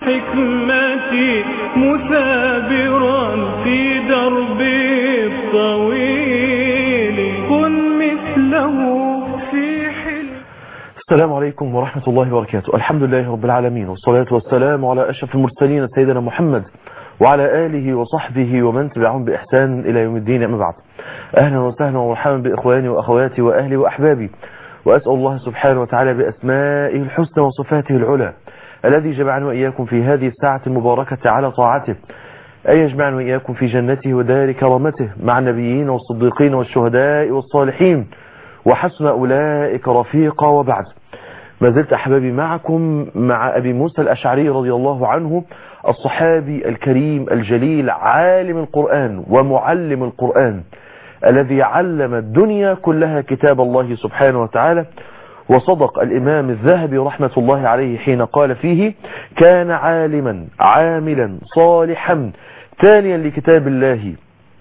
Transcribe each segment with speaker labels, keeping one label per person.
Speaker 1: الحكمة مثابرا في دربه الطويل كن مثله في حلم
Speaker 2: السلام عليكم ورحمة الله وبركاته الحمد لله رب العالمين والصلاة والسلام على أشرف المرسلين سيدنا محمد وعلى آله وصحبه ومن تبعهم بإحسان إلى يوم الدين أما بعد أهلا وسهلا ومرحبا بإخواني وأخواتي وأهلي وأحبابي وأسأل الله سبحانه وتعالى بأسمائه الحسنى وصفاته العلى الذي جمعنا وإياكم في هذه الساعة المباركة على طاعته أن يجمعنا وإياكم في جنته ودار كرامته مع النبيين والصديقين والشهداء والصالحين وحسن أولئك رفيقا وبعد ما زلت أحبابي معكم مع أبي موسى الأشعري رضي الله عنه الصحابي الكريم الجليل عالم القرآن ومعلم القرآن الذي علم الدنيا كلها كتاب الله سبحانه وتعالى وصدق الإمام الذهبي رحمة الله عليه حين قال فيه كان عالما عاملا صالحا تاليا لكتاب الله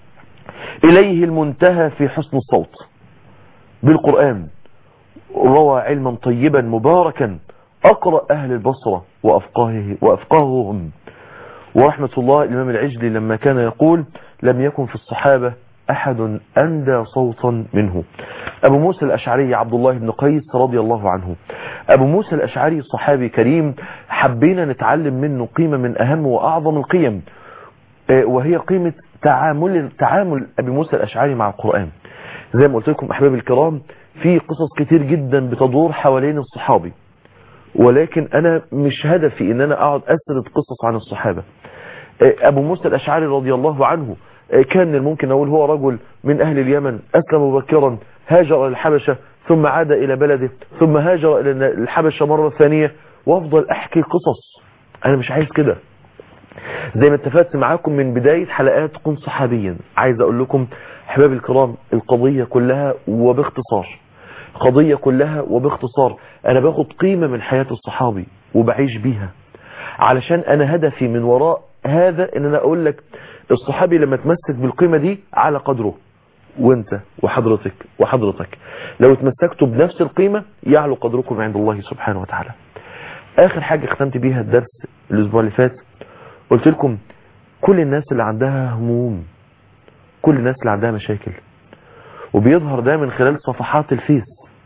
Speaker 2: إليه المنتهى في حسن الصوت بالقرآن روى علما طيبا مباركا أقرأ أهل البصرة وأفقاهه وأفقاههم ورحمة الله الإمام العجلي لما كان يقول لم يكن في الصحابة أحد أندى صوتا منه أبو موسى الأشعري عبد الله بن قيس رضي الله عنه أبو موسى الأشعري صحابي كريم حبينا نتعلم منه قيمة من أهم وأعظم القيم وهي قيمة تعامل تعامل أبي موسى الأشعري مع القرآن زي ما قلت لكم أحبابي الكرام في قصص كتير جدا بتدور حوالين الصحابي ولكن أنا مش هدفي إن أنا أقعد أسرد قصص عن الصحابة أبو موسى الأشعري رضي الله عنه كان الممكن أقول هو رجل من أهل اليمن أسلم مبكرا هاجر إلى الحبشة ثم عاد إلى بلده ثم هاجر إلى الحبشة مرة ثانية وأفضل أحكي قصص أنا مش عايز كده زي ما اتفقت معاكم من بداية حلقات كن صحابيا عايز أقول لكم أحبابي الكرام القضية كلها وباختصار قضية كلها وباختصار أنا باخد قيمة من حياة الصحابي وبعيش بيها علشان أنا هدفي من وراء هذا ان انا اقول لك الصحابي لما تمسك بالقيمة دي على قدره وانت وحضرتك وحضرتك لو تمسكتوا بنفس القيمة يعلو قدركم عند الله سبحانه وتعالى اخر حاجة ختمت بيها الدرس الاسبوع اللي فات قلت لكم كل الناس اللي عندها هموم كل الناس اللي عندها مشاكل وبيظهر ده من خلال صفحات الفيس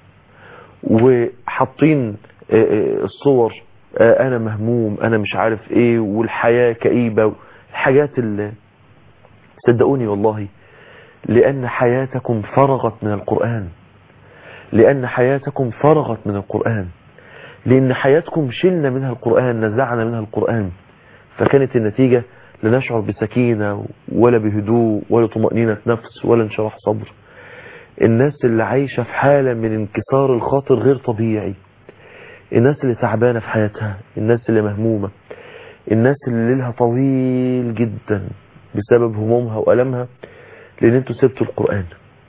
Speaker 2: وحاطين الصور انا مهموم انا مش عارف ايه والحياة كئيبة الحاجات اللي صدقوني والله لان حياتكم فرغت من القرآن لان حياتكم فرغت من القرآن لان حياتكم شلنا منها القرآن نزعنا منها القرآن فكانت النتيجة لا نشعر بسكينة ولا بهدوء ولا طمأنينة نفس ولا انشراح صدر الناس اللي عايشة في حالة من انكسار الخاطر غير طبيعي الناس اللي تعبانة في حياتها الناس اللي مهمومة الناس اللي ليلها طويل جدا بسبب همومها وألمها لأن انتوا سبتوا القرآن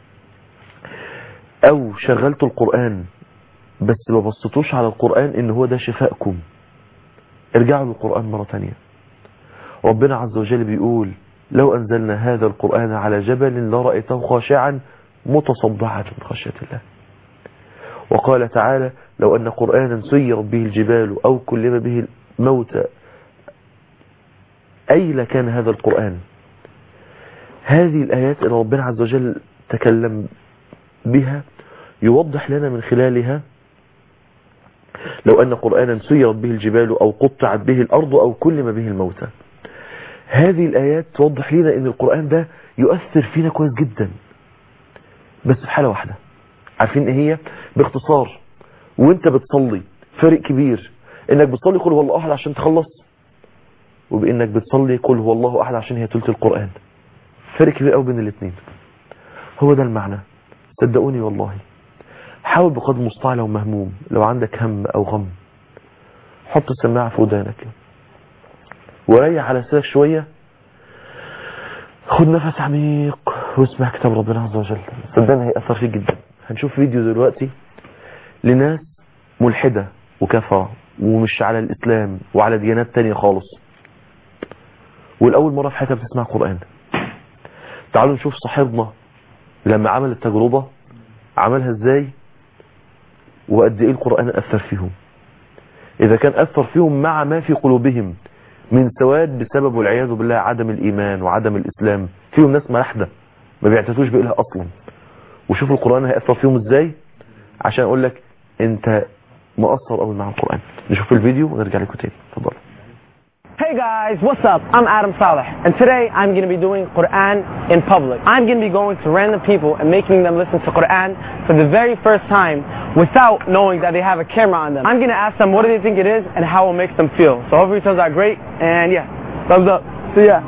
Speaker 2: أو شغلتوا القرآن بس ما بصتوش على القرآن إن هو ده شفائكم ارجعوا للقرآن مرة تانية ربنا عز وجل بيقول لو أنزلنا هذا القرآن على جبل لرأيته خاشعا متصدعا من خشية الله وقال تعالى لو أن قرآنا سيرت به الجبال أو كلم به الموتى أي لكان هذا القرآن هذه الآيات اللي ربنا عز وجل تكلم بها يوضح لنا من خلالها لو أن قرآنا سيرت به الجبال أو قطعت به الأرض أو كلم به الموتى هذه الآيات توضح لنا أن القرآن ده يؤثر فينا كويس جدا بس في حالة واحدة عارفين ايه هي باختصار وانت بتصلي فرق كبير انك بتصلي قل هو الله احد عشان تخلص وبانك بتصلي قل هو الله احد عشان هي ثلث القرآن فرق كبير قوي بين الاثنين هو ده المعنى صدقوني والله حاول بقدر المستطاع لو مهموم لو عندك هم او غم حط السماعة في ودانك وريح على سيرك شوية خد نفس عميق واسمع كتاب ربنا عز وجل صدقني هيأثر فيك جدا هنشوف فيديو دلوقتي لناس ملحدة وكفرة ومش على الإسلام وعلى ديانات تانية خالص والأول مرة في حياتها بتسمع قرآن تعالوا نشوف صاحبنا لما عمل التجربة عملها ازاي وقد ايه القرآن أثر فيهم إذا كان أثر فيهم مع ما في قلوبهم من سواد بسبب والعياذ بالله عدم الايمان وعدم الاسلام فيهم ناس ملاحده ما بيعترفوش بإله اصلا وشوفوا القران هيأثر فيهم ازاي عشان اقول لك انت مقصر قوي مع القران نشوف الفيديو ونرجع لكم تاني اتفضل
Speaker 3: Hey guys, what's up? I'm Adam Saleh, and today I'm going to be doing Quran in public. I'm going to be going to random people and making them listen to Quran for the very first time without knowing that they have a camera on them. I'm going to ask them what do they think it is and how it makes them feel. So hopefully it turns out great, and yeah, thumbs up. See ya.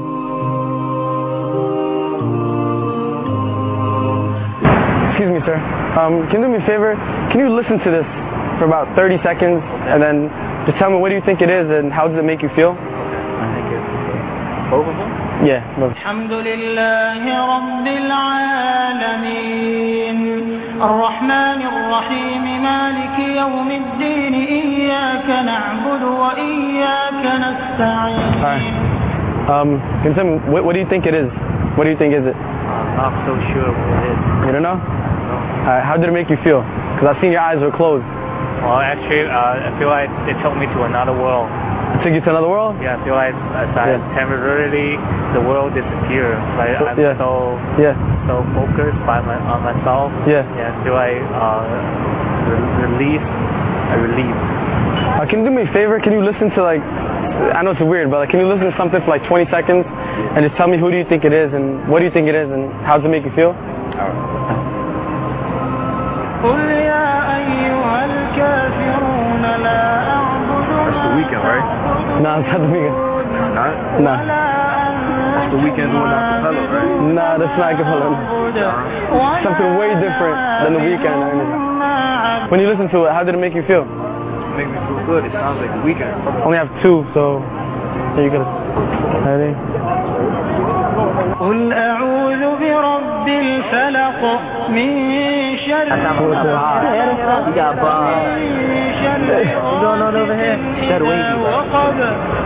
Speaker 3: Excuse me, sir. Um, can you do me a favor? Can you listen to this for about 30 seconds and then just tell me what do you think it is and how does it make you feel?
Speaker 4: Both of them?
Speaker 3: Yeah. no.
Speaker 5: الحمد لله رب العالمين الرحمن الرحيم مالك يوم الدين إياك نعبد وإياك نستعين
Speaker 3: Alright. Um, can you tell me what, what do you think it is? What do you think is it?
Speaker 4: I'm not so sure what it is.
Speaker 3: You don't know? Alright. How did it make you feel? Because I've seen your eyes were closed.
Speaker 4: Well, actually, uh, I feel like it took me to another world.
Speaker 3: It took you to another world?
Speaker 4: Yeah, I feel like as I
Speaker 3: Yeah.
Speaker 4: temporarily the world disappeared. Like I'm
Speaker 3: Yeah.
Speaker 4: so
Speaker 3: Yeah.
Speaker 4: so focused by my on myself.
Speaker 3: Yeah.
Speaker 4: Yeah, I feel like uh, re- relief, a relief.
Speaker 3: Uh, can you do me a favor? Can you listen to like, I know it's weird, but like, can you listen to something for like 20 seconds and just tell me who do you think it is and what do you think it is and how does it make you feel?
Speaker 5: قل يا أيها الكافرون لا أعبد
Speaker 6: That's the weekend, right?
Speaker 3: No, it's not the weekend.
Speaker 6: Not?
Speaker 3: No.
Speaker 6: That's the weekend doing acapella, right?
Speaker 3: No, that's not Acapella. Something way different than the weekend. or anything. When you listen to it, how did it make you feel?
Speaker 6: Make me feel good. It sounds like the weekend.
Speaker 3: Only have two, so there you go. Ready?
Speaker 5: قل أعوذ برب الفلق من شر من شر وقب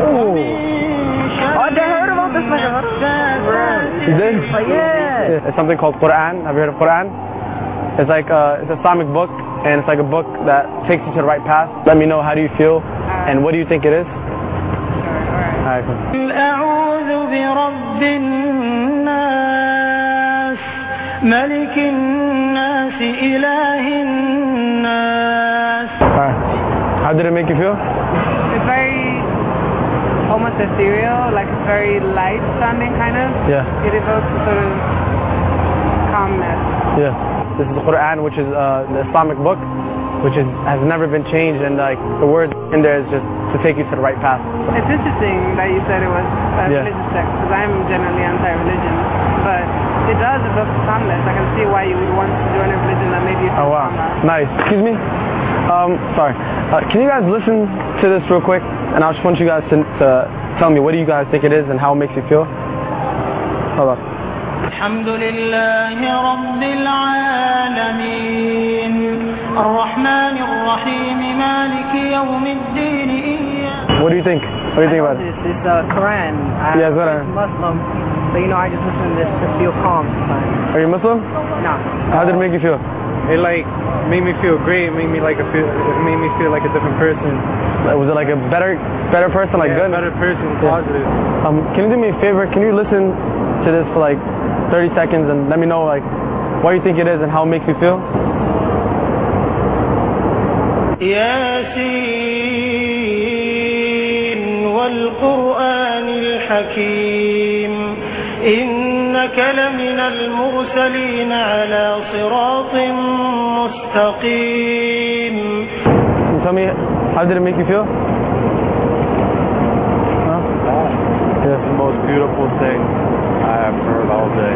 Speaker 5: Oh, they heard about this
Speaker 3: You did? Yeah. It's something called Quran. Have you heard of Quran? It's like uh, it's an Islamic book, and it's like a book that takes you to the right path. Let me know how do you feel, and what do you think it is? Alright, cool.
Speaker 5: قل أعوذ برب الناس ملك الناس إله الناس
Speaker 3: Alright. How did it make you feel?
Speaker 7: It's very almost ethereal, like it's very light sounding kind of.
Speaker 3: Yeah.
Speaker 7: It evokes a sort of calmness.
Speaker 3: Yeah. This is the Quran, which is uh, the Islamic book, which is has never been changed, and like the word in there is just to take you to the right path.
Speaker 7: It's interesting that you said it was a
Speaker 3: Yeah.
Speaker 7: religious text because I'm generally anti-religion, but it does evoke calmness. I can see why you would want to join a religion that made you feel
Speaker 3: Oh wow,
Speaker 7: calmer.
Speaker 3: nice. Excuse me. Um, sorry. Uh, can you guys listen to this real quick? And I just want you guys to, to tell me what do you guys think it is and how it makes you feel. Hold on.
Speaker 5: الحمد لله رب العالمين الرحمن الرحيم مالك يوم الدين إياك
Speaker 3: What do you think? What do you think about it?
Speaker 8: This is the Quran. I'm
Speaker 3: Yeah, Quran.
Speaker 8: Muslim, so you know I just listen to this to feel calm sometimes.
Speaker 3: Are you Muslim?
Speaker 8: No.
Speaker 3: How did it make you feel?
Speaker 6: It like made me feel great. It made me like a feel. It made me feel like a different person.
Speaker 3: Like, Was it like a better, better person, like
Speaker 6: yeah,
Speaker 3: good?
Speaker 6: better person,
Speaker 3: Yeah.
Speaker 6: positive.
Speaker 3: Um, can you do me a favor? Can you listen to this for like 30 seconds and let me know like what you think it is and how it makes you feel?
Speaker 5: ياسين والقرآن الحكيم إنك لمن المرسلين على صراط مستقيم
Speaker 3: Can you tell me how did it make you feel? Huh? Yeah.
Speaker 6: The most beautiful thing I have heard all day.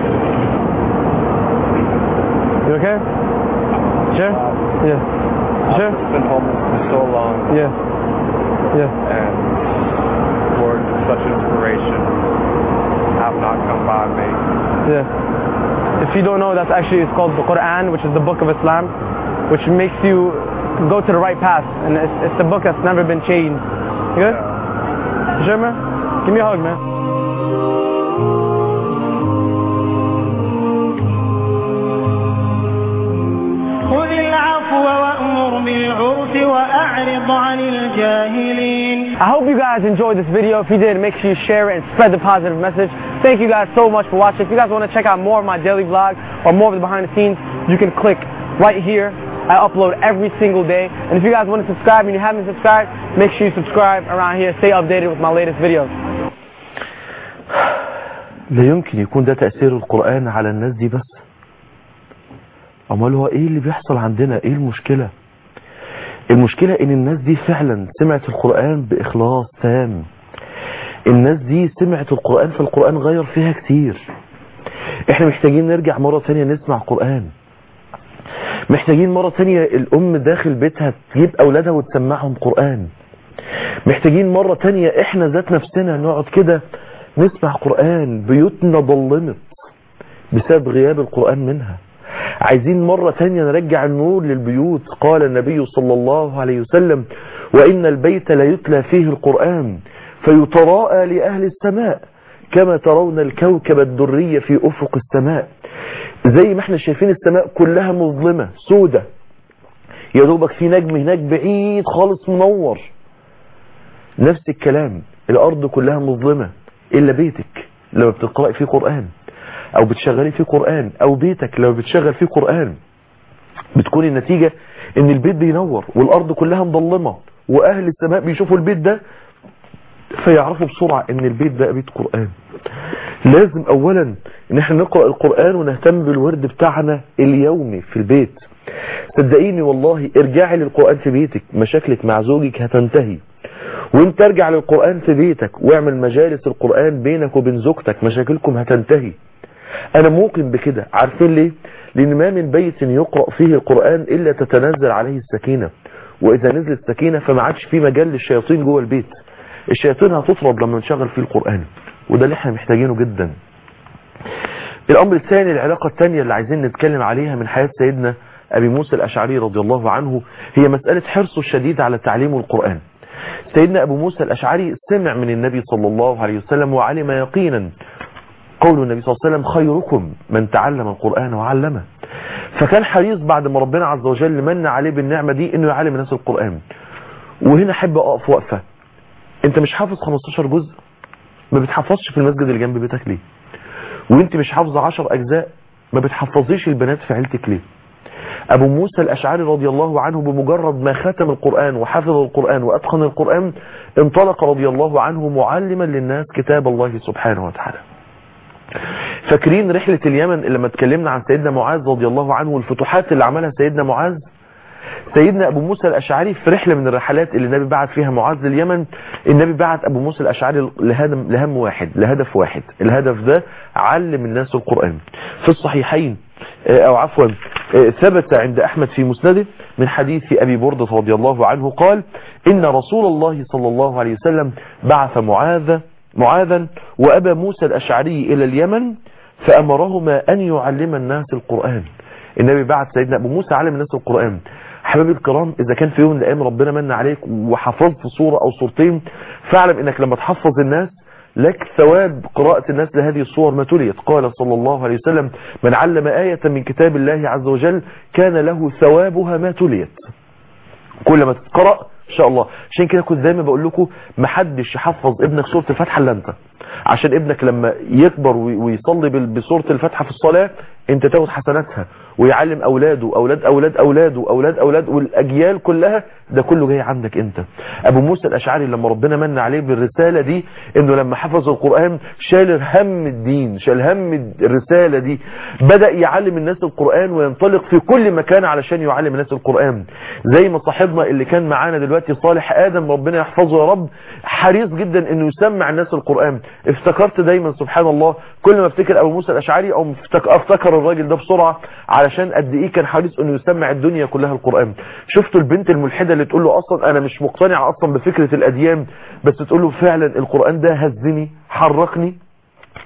Speaker 3: You okay? Sure? Yeah. Sure?
Speaker 6: I've been homeless for so long,
Speaker 3: Yeah. Yeah.
Speaker 6: and words of such inspiration have not come by me.
Speaker 3: Yeah. If you don't know, that's actually it's called the Quran, which is the book of Islam, which makes you go to the right path, and it's, it's the book that's never been changed. You good? You sure, man? Give me a hug, man.
Speaker 5: خذ العفو وأمر بالعرف وأعرض وأعرض عن الجاهلين
Speaker 3: I hope you guys enjoyed this video. If you did, make sure you share it and spread the positive message. Thank you guys so much for watching. If you guys want to check out more of my daily vlogs or more of the behind the scenes, you can click right here. I upload every single day. And if you guys want to subscribe and you haven't subscribed, make sure you subscribe around here. Stay updated with my latest videos.
Speaker 2: لا يمكن يكون ده تأثير القرآن على الناس دي بس امال هو ايه اللي بيحصل عندنا ايه المشكلة المشكلة ان الناس دي فعلا سمعت القرآن باخلاص تام الناس دي سمعت القرآن فالقرآن غير فيها كتير احنا محتاجين نرجع مرة تانية نسمع قرآن محتاجين مرة تانية الام داخل بيتها تجيب اولادها وتسمعهم قرآن محتاجين مرة تانية احنا ذات نفسنا نقعد كده نسمع قرآن بيوتنا ضلمت بسبب غياب القرآن منها عايزين مرة تانية نرجع النور للبيوت قال النبي صلى الله عليه وسلم وإن البيت لا يتلى فيه القرآن فيتراءى لأهل السماء كما ترون الكوكب الدري في أفق السماء زي ما احنا شايفين السماء كلها مظلمة سودة يا دوبك في نجم هناك بعيد خالص منور نفس الكلام الأرض كلها مظلمة إلا بيتك لما بتقرأي فيه قرآن او بتشغلي فيه قرآن او بيتك لو بتشغل فيه قرآن بتكون النتيجة ان البيت بينور والارض كلها مظلمة واهل السماء بيشوفوا البيت ده فيعرفوا بسرعة ان البيت ده بيت قرآن لازم اولا ان احنا نقرأ القرآن ونهتم بالورد بتاعنا اليومي في البيت صدقيني والله ارجعي للقرآن في بيتك مشاكلك مع زوجك هتنتهي وانت ارجع للقرآن في بيتك واعمل مجالس القرآن بينك وبين زوجتك مشاكلكم هتنتهي انا موقن بكده عارفين ليه لان ما من بيت يقرأ فيه القرآن الا تتنزل عليه السكينة واذا نزلت السكينة فما عادش في مجال للشياطين جوه البيت الشياطين هتطرد لما نشغل فيه القرآن وده اللي احنا محتاجينه جدا الامر الثاني العلاقة الثانية اللي عايزين نتكلم عليها من حياة سيدنا ابي موسى الاشعري رضي الله عنه هي مسألة حرصه الشديد على تعليم القرآن سيدنا ابو موسى الاشعري سمع من النبي صلى الله عليه وسلم وعلم يقينا قول النبي صلى الله عليه وسلم خيركم من تعلم القرآن وعلمه فكان حريص بعد ما ربنا عز وجل من عليه بالنعمة دي انه يعلم الناس القرآن وهنا احب اقف وقفة انت مش حافظ 15 جزء ما بتحفظش في المسجد اللي جنب بيتك ليه وانت مش حافظ 10 اجزاء ما بتحفظيش البنات في عيلتك ليه ابو موسى الاشعري رضي الله عنه بمجرد ما ختم القرآن وحفظ القرآن واتقن القرآن انطلق رضي الله عنه معلما للناس كتاب الله سبحانه وتعالى فاكرين رحلة اليمن اللي لما اتكلمنا عن سيدنا معاذ رضي الله عنه والفتوحات اللي عملها سيدنا معاذ سيدنا ابو موسى الاشعري في رحلة من الرحلات اللي النبي بعت فيها معاذ لليمن النبي بعت ابو موسى الاشعري لهدم لهم واحد لهدف واحد الهدف ده علم الناس القرآن في الصحيحين او عفوا ثبت عند احمد في مسنده من حديث ابي بردة رضي الله عنه قال ان رسول الله صلى الله عليه وسلم بعث معاذ معاذا وأبا موسى الأشعري إلى اليمن فأمرهما أن يعلم الناس القرآن النبي بعت سيدنا أبو موسى علم الناس القرآن حبايبي الكرام إذا كان في يوم من الأيام ربنا من عليك وحفظت صورة أو صورتين فاعلم إنك لما تحفظ الناس لك ثواب قراءة الناس لهذه الصور ما تليت قال صلى الله عليه وسلم من علم آية من كتاب الله عز وجل كان له ثوابها ما تليت كل ما تقرأ ان شاء الله عشان كده كنت دايما بقول لكم ما حدش يحفظ ابنك سوره الفاتحه الا انت عشان ابنك لما يكبر ويصلي بسوره الفاتحه في الصلاه انت تاخد حسناتها ويعلم اولاده اولاد اولاد اولاده اولاد اولاد والاجيال كلها ده كله جاي عندك انت ابو موسى الاشعري لما ربنا من عليه بالرساله دي انه لما حفظ القران شال هم الدين شال هم الرساله دي بدا يعلم الناس القران وينطلق في كل مكان علشان يعلم الناس القران زي ما صاحبنا اللي كان معانا دلوقتي صالح ادم ربنا يحفظه يا رب حريص جدا انه يسمع الناس القران افتكرت دايما سبحان الله كل ما افتكر ابو موسى الاشعري او افتكر الراجل ده بسرعه علشان قد ايه كان حريص انه يسمع الدنيا كلها القران شفتوا البنت الملحده اللي تقول له اصلا انا مش مقتنع اصلا بفكره الاديان بس تقول له فعلا القران ده هزني حركني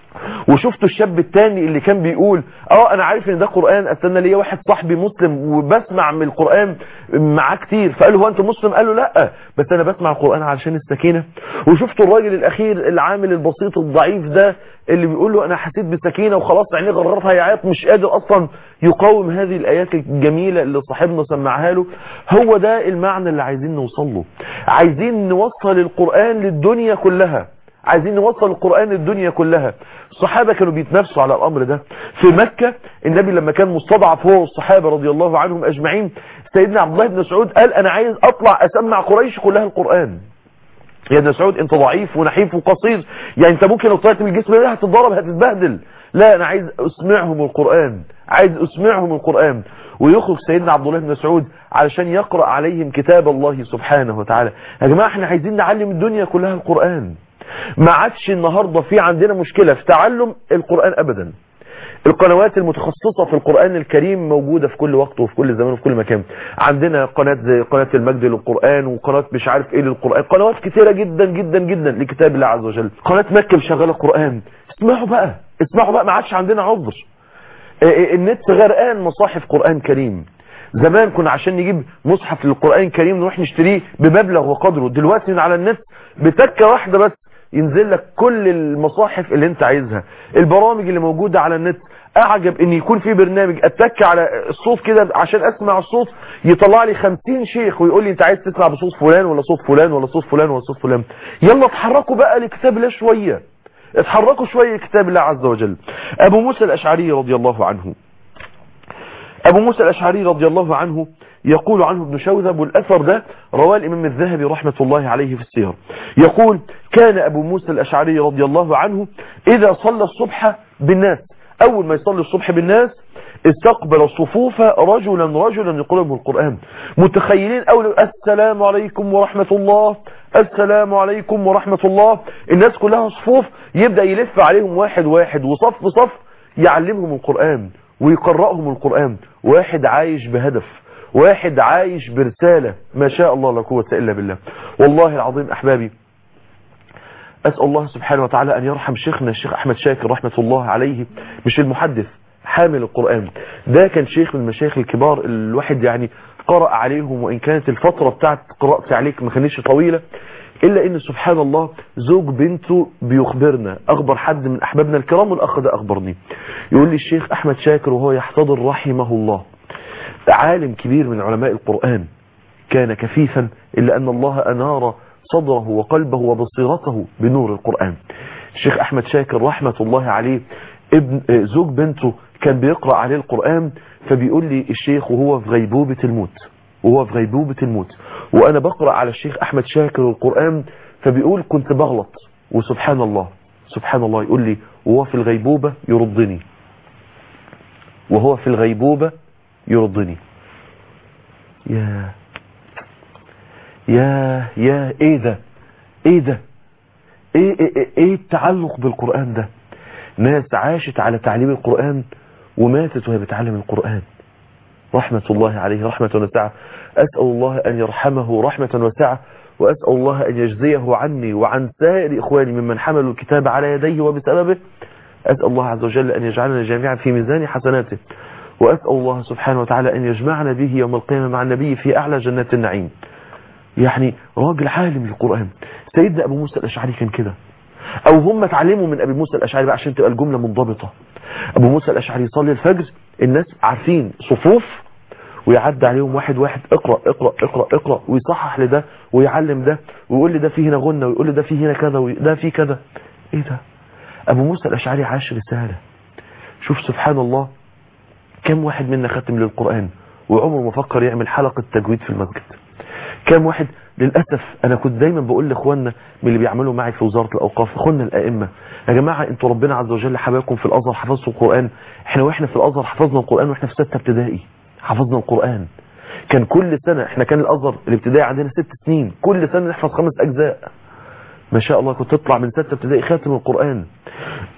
Speaker 2: وشفتوا الشاب التاني اللي كان بيقول اه انا عارف ان ده قرآن استنى ليا واحد صاحبي مسلم وبسمع من القرآن معاه كتير فقال له هو انت مسلم قال له لا بس انا بسمع القرآن علشان السكينة وشفتوا الراجل الاخير العامل البسيط الضعيف ده اللي بيقول له انا حسيت بسكينة وخلاص عينيه غرغرتها يعيط مش قادر اصلا يقاوم هذه الايات الجميلة اللي صاحبنا سمعها له هو ده المعنى اللي عايزين نوصل له عايزين نوصل القرآن للدنيا كلها عايزين نوصل القرآن للدنيا كلها الصحابة كانوا بيتنافسوا على الأمر ده في مكة النبي لما كان مستضعف هو والصحابة رضي الله عنهم أجمعين سيدنا عبد الله بن مسعود قال أنا عايز أطلع أسمع قريش كلها القرآن يا ابن مسعود انت ضعيف ونحيف وقصير يعني انت ممكن لو طلعت من الجسم ده هتتضرب هتتبهدل لا انا عايز اسمعهم القرآن عايز اسمعهم القرآن ويخرج سيدنا عبد الله بن مسعود علشان يقرأ عليهم كتاب الله سبحانه وتعالى يا جماعة احنا عايزين نعلم الدنيا كلها القرآن ما عادش النهاردة في عندنا مشكلة في تعلم القرآن ابدا القنوات المتخصصة في القرآن الكريم موجودة في كل وقت وفي كل زمان وفي كل مكان عندنا قناة زي قناة المجد للقرآن وقناة مش عارف ايه للقرآن قنوات كتيرة جدا جدا جدا لكتاب الله عز وجل قناة مكة مشغلة قرآن اسمعوا بقى اسمعوا بقى ما عادش عندنا عذر النت غرقان مصاحف قرآن كريم زمان كنا عشان نجيب مصحف للقرآن الكريم نروح نشتريه بمبلغ وقدره دلوقتي من على النت بتكة واحدة بس ينزل لك كل المصاحف اللي انت عايزها البرامج اللي موجودة على النت اعجب ان يكون في برنامج اتك على الصوت كده عشان اسمع الصوت يطلع لي خمسين شيخ ويقول لي انت عايز تسمع بصوت فلان ولا صوت فلان ولا صوت فلان ولا صوت فلان يلا اتحركوا بقى لكتاب الله شوية اتحركوا شوية لكتاب الله عز وجل ابو موسى الاشعري رضي الله عنه ابو موسى الاشعري رضي الله عنه يقول عنه ابن شوذب والأثر ده رواه الإمام الذهبي رحمة الله عليه في السير يقول كان أبو موسى الأشعري رضي الله عنه إذا صلى الصبح بالناس أول ما يصلي الصبح بالناس استقبل الصفوف رجلا رجلا يقرأهم القرآن متخيلين أول السلام عليكم ورحمة الله السلام عليكم ورحمة الله الناس كلها صفوف يبدأ يلف عليهم واحد واحد وصف صف يعلمهم القرآن ويقرأهم القرآن واحد عايش بهدف واحد عايش برسالة ما شاء الله لا قوة إلا بالله والله العظيم أحبابي أسأل الله سبحانه وتعالى أن يرحم شيخنا الشيخ أحمد شاكر رحمة الله عليه مش المحدث حامل القرآن ده كان شيخ من المشايخ الكبار الواحد يعني قرأ عليهم وإن كانت الفترة بتاعت قراءتي عليك ما كانتش طويلة إلا إن سبحان الله زوج بنته بيخبرنا أخبر حد من أحبابنا الكرام والأخ ده أخبرني يقول لي الشيخ أحمد شاكر وهو يحتضر رحمه الله عالم كبير من علماء القرآن كان كفيفا إلا أن الله أنار صدره وقلبه وبصيرته بنور القرآن الشيخ أحمد شاكر رحمة الله عليه ابن زوج بنته كان بيقرأ عليه القرآن فبيقول لي الشيخ وهو في غيبوبة الموت وهو في غيبوبة الموت وأنا بقرأ على الشيخ أحمد شاكر القرآن فبيقول كنت بغلط وسبحان الله سبحان الله يقول لي وهو في الغيبوبة يردني وهو في الغيبوبة يرضني يا يا يا ايه ده ايه ده ايه, إيه, إيه, ايه التعلق بالقرآن ده ناس عاشت على تعليم القرآن وماتت وهي بتعلم القرآن رحمة الله عليه رحمة واسعة أسأل الله أن يرحمه رحمة واسعة وأسأل الله أن يجزيه عني وعن سائر إخواني ممن حملوا الكتاب على يديه وبسببه أسأل الله عز وجل أن يجعلنا جميعا في ميزان حسناته وأسأل الله سبحانه وتعالى أن يجمعنا به يوم القيامة مع النبي في أعلى جنات النعيم يعني راجل عالم للقرآن سيدنا أبو موسى الأشعري كان كده أو هم اتعلموا من أبي موسى الأشعري بقى عشان تبقى الجملة منضبطة أبو موسى الأشعري يصلي الفجر الناس عارفين صفوف ويعدي عليهم واحد واحد اقرأ اقرأ اقرأ اقرأ ويصحح لده ويعلم ده ويقول لي ده فيه هنا غنى ويقول لي ده فيه هنا كذا وده فيه كذا ايه ده أبو موسى الأشعري عاش رسالة شوف سبحان الله كم واحد منا ختم للقرآن وعمره ما فكر يعمل حلقة تجويد في المسجد كم واحد للأسف أنا كنت دايما بقول لإخواننا من اللي بيعملوا معي في وزارة الأوقاف إخواننا الأئمة يا جماعة أنتوا ربنا عز وجل حباكم في الأزهر حفظتوا القرآن إحنا وإحنا في الأزهر حفظنا القرآن وإحنا في ستة ابتدائي حفظنا القرآن كان كل سنة إحنا كان الأزهر الابتدائي عندنا ست سنين كل سنة نحفظ خمس أجزاء ما شاء الله كنت تطلع من ستة ابتدائي خاتم القرآن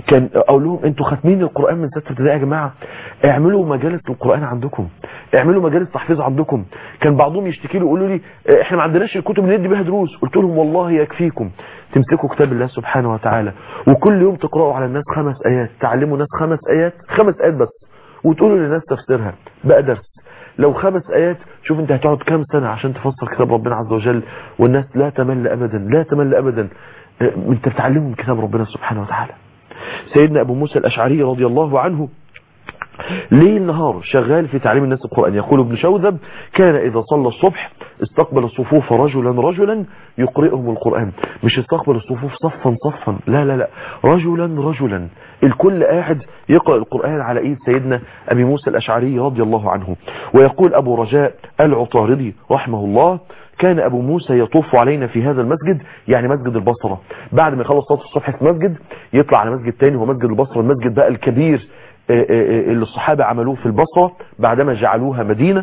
Speaker 2: كان اقول لهم انتوا ختمين القران من سته ابتدائي يا جماعه اعملوا مجالس القران عندكم اعملوا مجالس تحفيظ عندكم كان بعضهم يشتكي لي يقولوا لي اه، احنا ما عندناش الكتب اللي ندي بيها دروس قلت لهم والله يكفيكم تمسكوا كتاب الله سبحانه وتعالى وكل يوم تقراوا على الناس خمس ايات تعلموا الناس خمس ايات خمس ايات بس وتقولوا للناس تفسيرها بقى درس لو خمس ايات شوف انت هتقعد كام سنة عشان تفسر كتاب ربنا عز وجل والناس لا تمل ابدا لا تمل ابدا اه، انت بتعلمهم كتاب ربنا سبحانه وتعالى سيدنا ابو موسى الاشعري رضي الله عنه ليل نهار شغال في تعليم الناس القرآن يقول ابن شوذب كان إذا صلى الصبح استقبل الصفوف رجلا رجلا يقرئهم القرآن مش استقبل الصفوف صفا صفا لا لا لا رجلا رجلا الكل قاعد يقرأ القرآن على ايد سيدنا ابي موسى الاشعري رضي الله عنه ويقول ابو رجاء العطاردي رحمه الله كان ابو موسى يطوف علينا في هذا المسجد يعني مسجد البصرة بعد ما يخلص صلاة الصبح في مسجد يطلع على مسجد تاني هو مسجد البصرة المسجد بقى الكبير آه، آه، آه، اللي الصحابة عملوه في البصرة بعدما جعلوها مدينة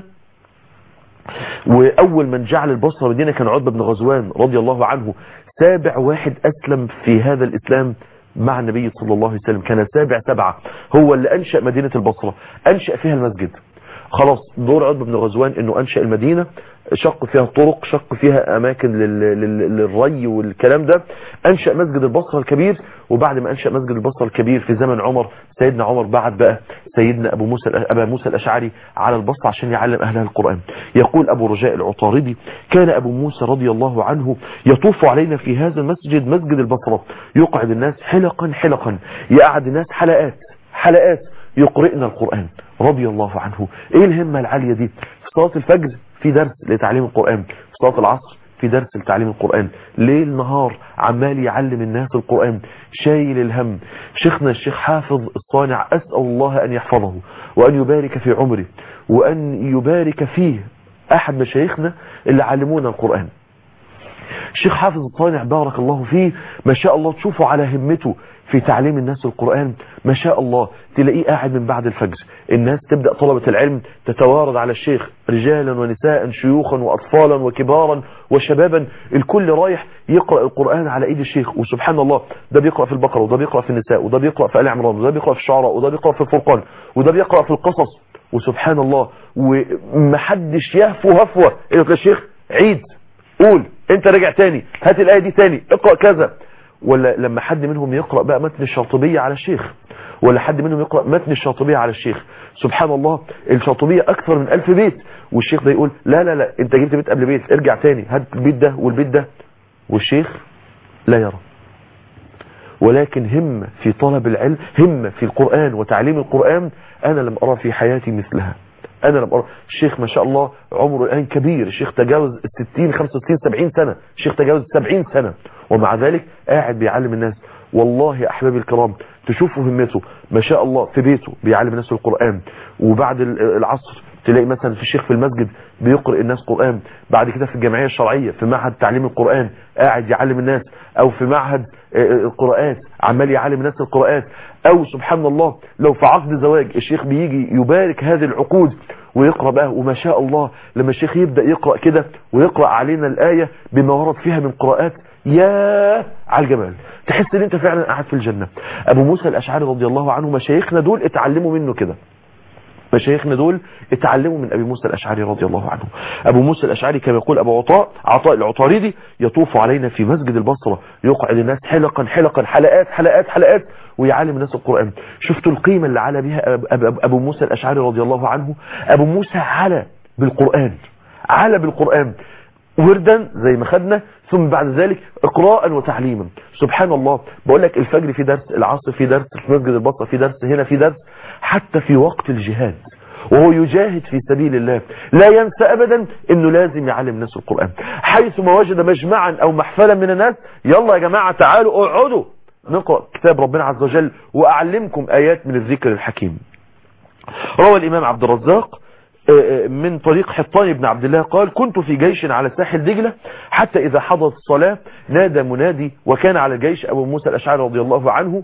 Speaker 2: وأول من جعل البصرة مدينة كان عتبة بن غزوان رضي الله عنه سابع واحد أسلم في هذا الإسلام مع النبي صلى الله عليه وسلم كان سابع سبعة هو اللي أنشأ مدينة البصرة أنشأ فيها المسجد خلاص دور عتبة بن غزوان انه انشأ المدينة شق فيها طرق شق فيها اماكن لل... لل... للري والكلام ده انشأ مسجد البصرة الكبير وبعد ما انشأ مسجد البصرة الكبير في زمن عمر سيدنا عمر بعت بقى سيدنا ابو موسى ابا موسى الاشعري على البصرة عشان يعلم اهلها القرآن يقول ابو رجاء العطاردي كان ابو موسى رضي الله عنه يطوف علينا في هذا المسجد مسجد البصرة يقعد الناس حلقا حلقا يقعد الناس حلقات حلقات يقرئنا القرآن رضي الله عنه ايه الهمة العالية دي في صلاة الفجر في درس لتعليم القرآن في صلاة العصر في درس لتعليم القرآن ليل نهار عمال يعلم الناس القرآن شايل الهم شيخنا الشيخ حافظ الصانع أسأل الله أن يحفظه وأن يبارك في عمره وأن يبارك فيه أحد مشايخنا اللي علمونا القرآن الشيخ حافظ الصانع بارك الله فيه ما شاء الله تشوفوا على همته في تعليم الناس القرآن ما شاء الله تلاقيه قاعد من بعد الفجر الناس تبدأ طلبة العلم تتوارد على الشيخ رجالا ونساء شيوخا وأطفالا وكبارا وشبابا الكل رايح يقرأ القرآن على ايد الشيخ وسبحان الله ده بيقرأ في البقرة وده بيقرأ في النساء وده بيقرأ في آل عمران وده بيقرأ في الشعراء وده بيقرأ في الفرقان وده بيقرأ في القصص وسبحان الله ومحدش يهفو هفوة يقول الشيخ عيد قول انت رجع تاني هات الآية دي تاني اقرأ كذا ولا لما حد منهم يقرأ بقى متن الشاطبية على الشيخ ولا حد منهم يقرأ متن الشاطبية على الشيخ سبحان الله الشاطبية أكثر من ألف بيت والشيخ ده يقول لا لا لا انت جبت بيت قبل بيت ارجع تاني هات البيت ده والبيت ده والشيخ لا يرى ولكن همة في طلب العلم همة في القرآن وتعليم القرآن أنا لم أرى في حياتي مثلها أنا لم أرى الشيخ ما شاء الله عمره الآن كبير الشيخ تجاوز 60 65 70 سنة الشيخ تجاوز 70 سنة ومع ذلك قاعد بيعلم الناس والله يا أحبابي الكرام تشوفوا همته ما شاء الله في بيته بيعلم الناس القرآن وبعد العصر تلاقي مثلا في الشيخ في المسجد بيقرأ الناس قرآن بعد كده في الجمعية الشرعية في معهد تعليم القرآن قاعد يعلم الناس او في معهد القراءات عمال يعلم الناس القراءات او سبحان الله لو في عقد زواج الشيخ بيجي يبارك هذه العقود ويقرأ بقى وما شاء الله لما الشيخ يبدأ يقرأ كده ويقرأ علينا الآية بما ورد فيها من قراءات يا على الجمال تحس ان انت فعلا قاعد في الجنة ابو موسى الاشعري رضي الله عنه مشايخنا دول اتعلموا منه كده مشايخنا دول اتعلموا من ابي موسى الاشعري رضي الله عنه ابو موسى الاشعري كما يقول ابو عطاء عطاء العطاردي يطوف علينا في مسجد البصرة يقعد الناس حلقا حلقا حلقات حلقات حلقات ويعلم الناس القرآن شفتوا القيمة اللي على بها ابو موسى الاشعري رضي الله عنه ابو موسى على بالقرآن على بالقرآن وردا زي ما خدنا ثم بعد ذلك اقراء وتعليما سبحان الله بقول لك الفجر في درس العصر في درس في مسجد البصره في درس هنا في درس حتى في وقت الجهاد وهو يجاهد في سبيل الله لا ينسى ابدا انه لازم يعلم الناس القرآن حيث ما وجد مجمعا او محفلا من الناس يلا يا جماعة تعالوا اقعدوا نقرأ كتاب ربنا عز وجل واعلمكم ايات من الذكر الحكيم روى الامام عبد الرزاق من طريق حطان بن عبد الله قال كنت في جيش على ساحل دجلة حتى إذا حضرت الصلاة نادى منادي وكان على الجيش أبو موسى الأشعري رضي الله عنه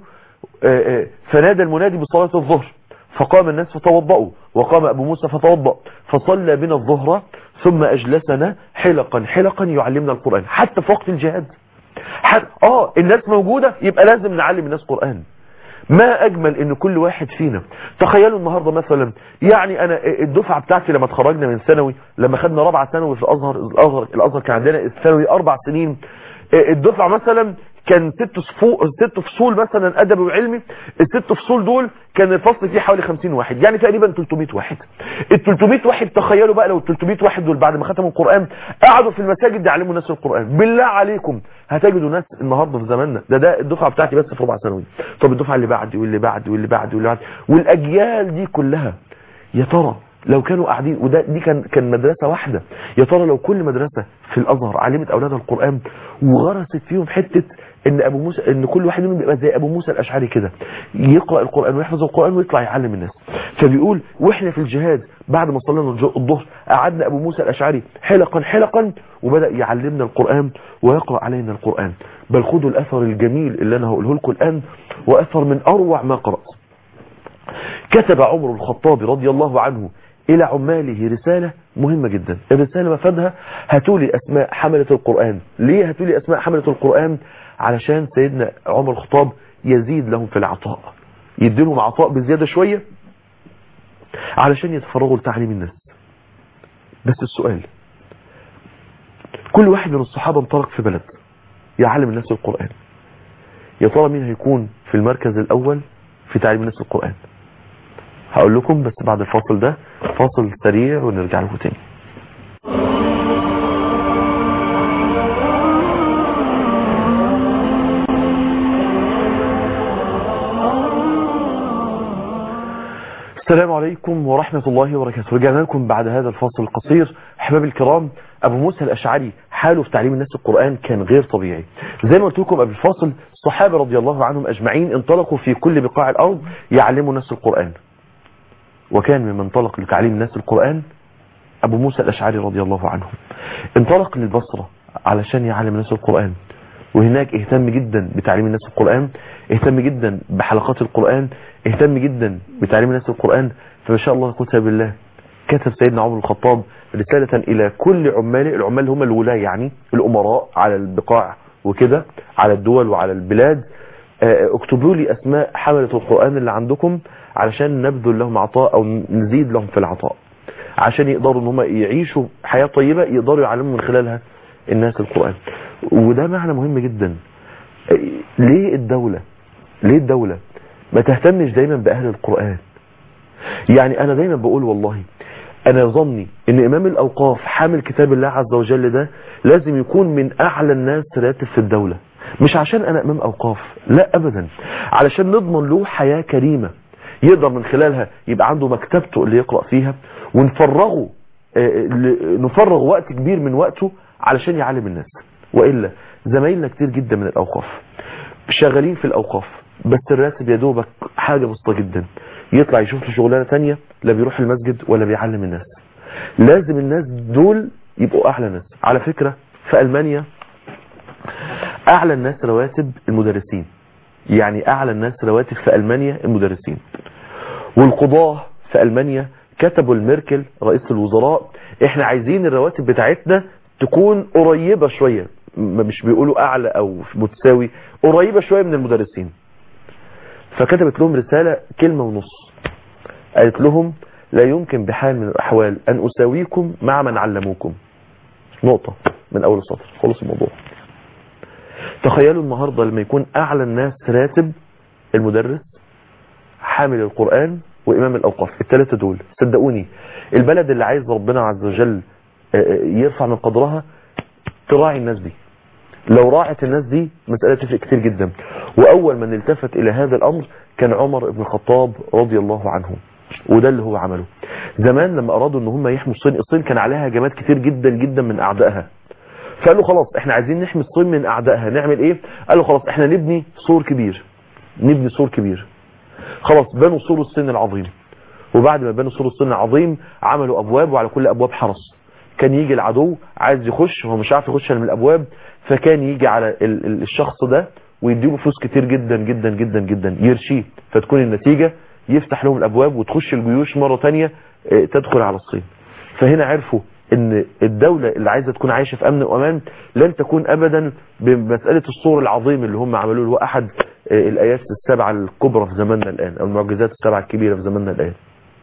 Speaker 2: فنادى المنادي بصلاة الظهر فقام الناس فتوضأوا وقام أبو موسى فتوضأ فصلى بنا الظهر ثم أجلسنا حلقا حلقا يعلمنا القرآن حتى في وقت الجهاد حتى آه الناس موجودة يبقى لازم نعلم الناس قرآن ما اجمل ان كل واحد فينا تخيلوا النهاردة مثلا يعني انا الدفعة بتاعتي لما اتخرجنا من ثانوي لما خدنا رابعة ثانوي في الازهر الازهر الازهر كان عندنا الثانوي اربع سنين الدفعة مثلا كان ست فصول ست فصول مثلا ادبي وعلمي الست فصول دول كان الفصل فيه حوالي 50 واحد يعني تقريبا 300 واحد ال 300 واحد تخيلوا بقى لو ال 300 واحد دول بعد ما ختموا القران قعدوا في المساجد يعلموا الناس القران بالله عليكم هتجدوا ناس النهارده في زماننا ده ده الدفعه بتاعتي بس في ربع ثانوي طب الدفعه اللي بعدي واللي بعدي واللي بعدي واللي بعدي والاجيال دي كلها يا ترى لو كانوا قاعدين وده دي كان كان مدرسه واحده يا ترى لو كل مدرسه في الازهر علمت اولادها القران وغرست فيهم حته ان ابو موسى ان كل واحد منهم بيبقى زي ابو موسى الاشعري كده يقرا القران ويحفظ القران ويطلع يعلم الناس فبيقول واحنا في الجهاد بعد ما صلينا الظهر قعدنا ابو موسى الاشعري حلقا حلقا وبدا يعلمنا القران ويقرا علينا القران بل خدوا الاثر الجميل اللي انا هقوله لكم الان واثر من اروع ما قرات كتب عمر الخطاب رضي الله عنه إلى عماله رسالة مهمة جدا الرسالة مفادها هاتولي أسماء حملة القرآن ليه هاتولي أسماء حملة القرآن علشان سيدنا عمر الخطاب يزيد لهم في العطاء يديلهم عطاء بزيادة شوية علشان يتفرغوا لتعليم الناس بس السؤال كل واحد من الصحابة انطلق في بلد يعلم الناس القرآن يا ترى مين هيكون في المركز الأول في تعليم الناس القرآن هقول لكم بس بعد الفاصل ده فاصل سريع ونرجع لكم تاني السلام عليكم ورحمة الله وبركاته رجعنا لكم بعد هذا الفاصل القصير احباب الكرام ابو موسى الاشعري حاله في تعليم الناس القرآن كان غير طبيعي زي ما قلت لكم قبل الفاصل الصحابة رضي الله عنهم اجمعين انطلقوا في كل بقاع الارض يعلموا الناس القرآن وكان ممن انطلق لتعليم الناس القرآن ابو موسى الاشعري رضي الله عنه انطلق للبصرة علشان يعلم الناس القرآن وهناك اهتم جدا بتعليم الناس القرآن اهتم جدا بحلقات القرآن اهتم جدا بتعليم الناس القرآن فما شاء الله كتب بالله كتب سيدنا عمر الخطاب رسالة الى كل عماله العمال هم الولاة يعني الامراء على البقاع وكده على الدول وعلى البلاد اكتبوا لي اسماء حملة القرآن اللي عندكم علشان نبذل لهم عطاء او نزيد لهم في العطاء عشان يقدروا ان هم يعيشوا حياة طيبة يقدروا يعلموا من خلالها الناس القرآن وده معنى مهم جدا ليه الدولة ليه الدولة ما تهتمش دايما بأهل القرآن يعني انا دايما بقول والله انا ظني ان امام الاوقاف حامل كتاب الله عز وجل ده لازم يكون من اعلى الناس راتب في الدولة مش عشان انا امام اوقاف لا ابدا علشان نضمن له حياة كريمة يقدر من خلالها يبقى عنده مكتبته اللي يقرأ فيها ونفرغه نفرغ وقت كبير من وقته علشان يعلم الناس وإلا زمايلنا كتير جدا من الأوقاف شغالين في الأوقاف بس الراتب يا دوبك حاجة بسيطة جدا يطلع يشوف له شغلانة تانية لا بيروح المسجد ولا بيعلم الناس لازم الناس دول يبقوا أعلى ناس على فكرة في ألمانيا أعلى الناس رواتب المدرسين يعني أعلى الناس رواتب في ألمانيا المدرسين والقضاة في ألمانيا كتبوا الميركل رئيس الوزراء احنا عايزين الرواتب بتاعتنا تكون قريبة شوية مش بيقولوا اعلى او متساوي قريبة شوية من المدرسين فكتبت لهم رسالة كلمة ونص قالت لهم لا يمكن بحال من الاحوال ان اساويكم مع من علموكم نقطة من اول السطر خلص الموضوع تخيلوا النهاردة لما يكون اعلى الناس راتب المدرس حامل القرآن وامام الاوقاف الثلاثة دول صدقوني البلد اللي عايز ربنا عز وجل يرفع من قدرها تراعي الناس دي لو راعت الناس دي مسألة تفرق كتير جدا واول من التفت الى هذا الامر كان عمر بن الخطاب رضي الله عنه وده اللي هو عمله زمان لما ارادوا ان هم يحموا الصين الصين كان عليها هجمات كتير جدا جدا من اعدائها فقالوا خلاص احنا عايزين نحمي الصين من اعدائها نعمل ايه قالوا خلاص احنا نبني سور كبير نبني سور كبير خلاص بنوا سور الصين العظيم وبعد ما بنوا سور الصين العظيم عملوا ابواب وعلى كل ابواب حرس كان يجي العدو عايز يخش هو مش عارف يخش من الابواب فكان يجي على الشخص ده ويديله فلوس كتير جدا جدا جدا جدا يرشيه فتكون النتيجة يفتح لهم الابواب وتخش الجيوش مرة تانية تدخل على الصين فهنا عرفوا ان الدولة اللي عايزة تكون عايشة في امن وامان لن تكون ابدا بمسألة الصور العظيم اللي هم عملوه اللي هو احد آه، الآيات السبعة الكبرى في زماننا الآن أو المعجزات السبعة الكبيرة في زماننا الآن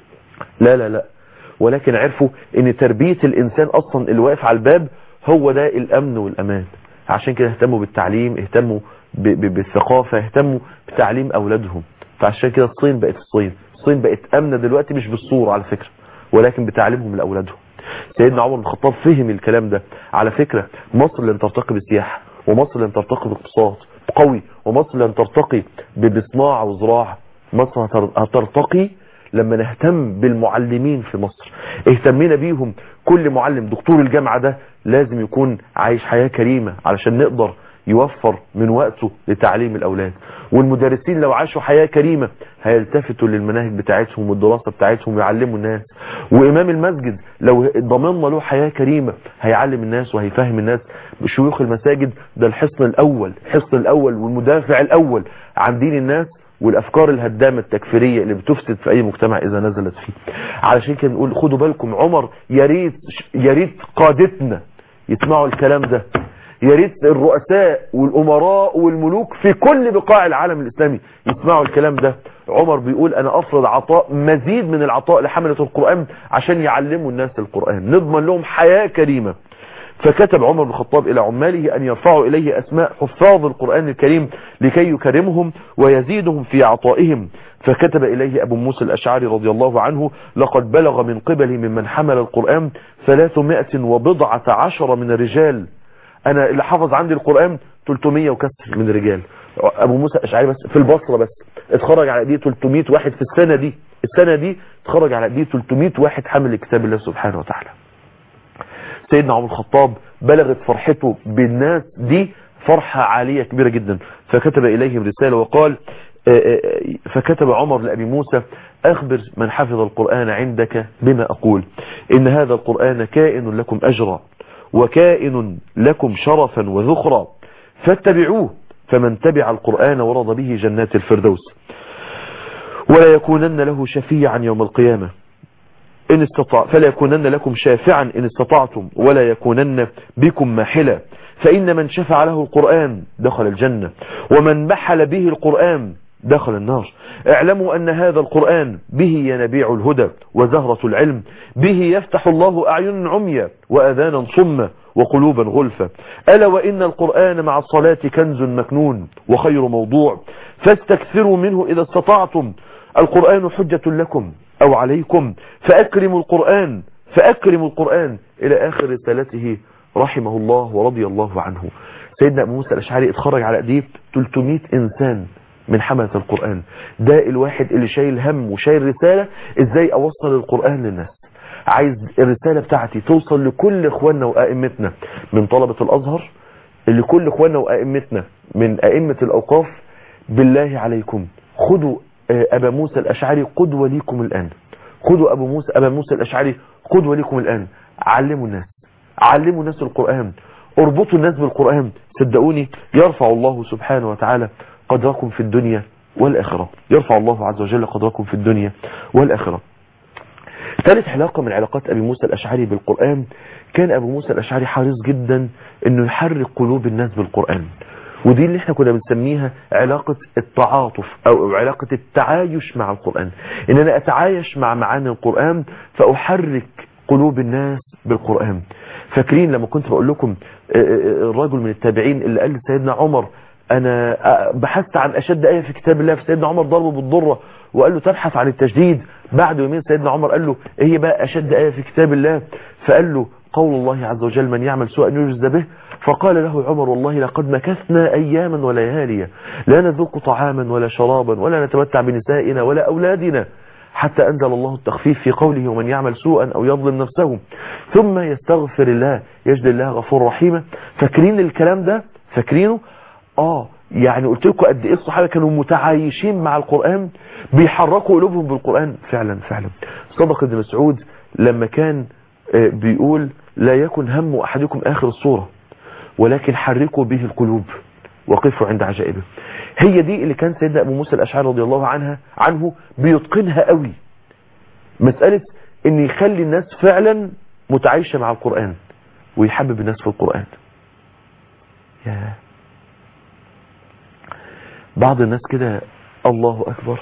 Speaker 2: لا لا لا ولكن عرفوا ان تربية الانسان اصلا اللي واقف على الباب هو ده الامن والامان عشان كده اهتموا بالتعليم اهتموا ب- ب- بالثقافة اهتموا بتعليم اولادهم فعشان كده الصين بقت الصين الصين بقت امنة دلوقتي مش بالصورة على فكرة ولكن بتعليمهم لاولادهم سيدنا عمر بن الخطاب فهم الكلام ده على فكرة مصر لن ترتقي بالسياحة ومصر لن ترتقي باقتصاد قوي ومصر لن ترتقي ب- بصناعة وزراعة مصر هتر- هترتقي لما نهتم بالمعلمين في مصر اهتمينا بيهم كل معلم دكتور الجامعة ده لازم يكون عايش حياة كريمة علشان نقدر يوفر من وقته لتعليم الأولاد والمدرسين لو عاشوا حياة كريمة هيلتفتوا للمناهج بتاعتهم والدراسة بتاعتهم ويعلموا الناس وإمام المسجد لو ضمننا له حياة كريمة هيعلم الناس وهيفهم الناس شيوخ المساجد ده الحصن الأول الحصن الأول والمدافع الأول عن دين الناس والافكار الهدامه التكفيريه اللي بتفسد في اي مجتمع اذا نزلت فيه علشان كده نقول خدوا بالكم عمر يا ريت يا ريت قادتنا يسمعوا الكلام ده يا ريت الرؤساء والامراء والملوك في كل بقاع العالم الاسلامي يسمعوا الكلام ده عمر بيقول انا افرض عطاء مزيد من العطاء لحمله القران عشان يعلموا الناس القران نضمن لهم حياه كريمه فكتب عمر بن الخطاب إلى عماله أن يرفعوا إليه أسماء حفاظ القرآن الكريم لكي يكرمهم ويزيدهم في عطائهم فكتب إليه أبو موسى الأشعري رضي الله عنه لقد بلغ من قبله ممن حمل القرآن ثلاثمائة وبضعة عشر من الرجال أنا اللي حفظ عندي القرآن 300 وكسر من الرجال أبو موسى الأشعري بس في البصرة بس اتخرج على ايديه 300 واحد في السنة دي السنة دي اتخرج على ايديه 300 واحد حمل كتاب الله سبحانه وتعالى سيدنا عمر الخطاب بلغت فرحته بالناس دي فرحة عالية كبيرة جدا فكتب إليهم رسالة وقال فكتب عمر لأبي موسى أخبر من حفظ القرآن عندك بما أقول إن هذا القرآن كائن لكم أجرا وكائن لكم شرفا وذخرا فاتبعوه فمن تبع القرآن ورض به جنات الفردوس ولا يكونن له شفيعا يوم القيامة إن استطاع فلا يكونن لكم شافعا إن استطعتم ولا يكونن بكم ماحلا فإن من شفع له القرآن دخل الجنة ومن بحل به القرآن دخل النار اعلموا أن هذا القرآن به ينبيع الهدى وزهرة العلم به يفتح الله أعين عميا وأذانا صمة وقلوبا غلفة ألا وإن القرآن مع الصلاة كنز مكنون وخير موضوع فاستكثروا منه إذا استطعتم القرآن حجة لكم أو عليكم فأكرموا القرآن فأكرموا القرآن إلى آخر رسالته رحمه الله ورضي الله عنه سيدنا أبو موسى الأشعري اتخرج على أيديه 300 إنسان من حملة القرآن ده الواحد اللي شايل هم وشايل رسالة ازاي اوصل القرآن للناس عايز الرسالة بتاعتي توصل لكل اخواننا وائمتنا من طلبة الازهر لكل اخواننا وائمتنا من ائمة الاوقاف بالله عليكم خدوا ابا موسى الاشعري قدوة ليكم الان خدوا ابو موسى ابا موسى الاشعري قدوة ليكم الان علموا الناس علموا الناس القرآن اربطوا الناس بالقرآن صدقوني يرفع الله سبحانه وتعالى قدركم في الدنيا والآخرة يرفع الله عز وجل قدركم في الدنيا والآخرة ثالث علاقة من علاقات أبي موسى الأشعري بالقرآن كان أبو موسى الأشعري حريص جدا أنه يحرك قلوب الناس بالقرآن ودي اللي احنا كنا بنسميها علاقة التعاطف أو علاقة التعايش مع القرآن إن أنا أتعايش مع معاني القرآن فأحرك قلوب الناس بالقرآن فاكرين لما كنت بقول لكم الرجل من التابعين اللي قال لسيدنا عمر انا بحثت عن اشد ايه في كتاب الله فسيدنا عمر ضربه بالضره وقال له تبحث عن التجديد بعد يومين سيدنا عمر قال له ايه هي بقى اشد ايه في كتاب الله فقال له قول الله عز وجل من يعمل سوءا يجزى به فقال له عمر والله لقد مكثنا اياما ولياليا لا نذوق طعاما ولا شرابا ولا نتمتع بنسائنا ولا اولادنا حتى أنزل الله التخفيف في قوله ومن يعمل سوءا أو يظلم نفسه ثم يستغفر الله يجد الله غفور رحيما فاكرين الكلام ده فاكرينه اه يعني قلت لكم قد ايه الصحابه كانوا متعايشين مع القرآن بيحركوا قلوبهم بالقرآن فعلا فعلا صدق ابن مسعود لما كان بيقول لا يكن هم احدكم اخر الصورة ولكن حركوا به القلوب وقفوا عند عجائبه هي دي اللي كان سيدنا ابو موسى الاشعري رضي الله عنها عنه بيتقنها قوي مسألة ان يخلي الناس فعلا متعايشة مع القرآن ويحبب الناس في القرآن ياه بعض الناس كده الله أكبر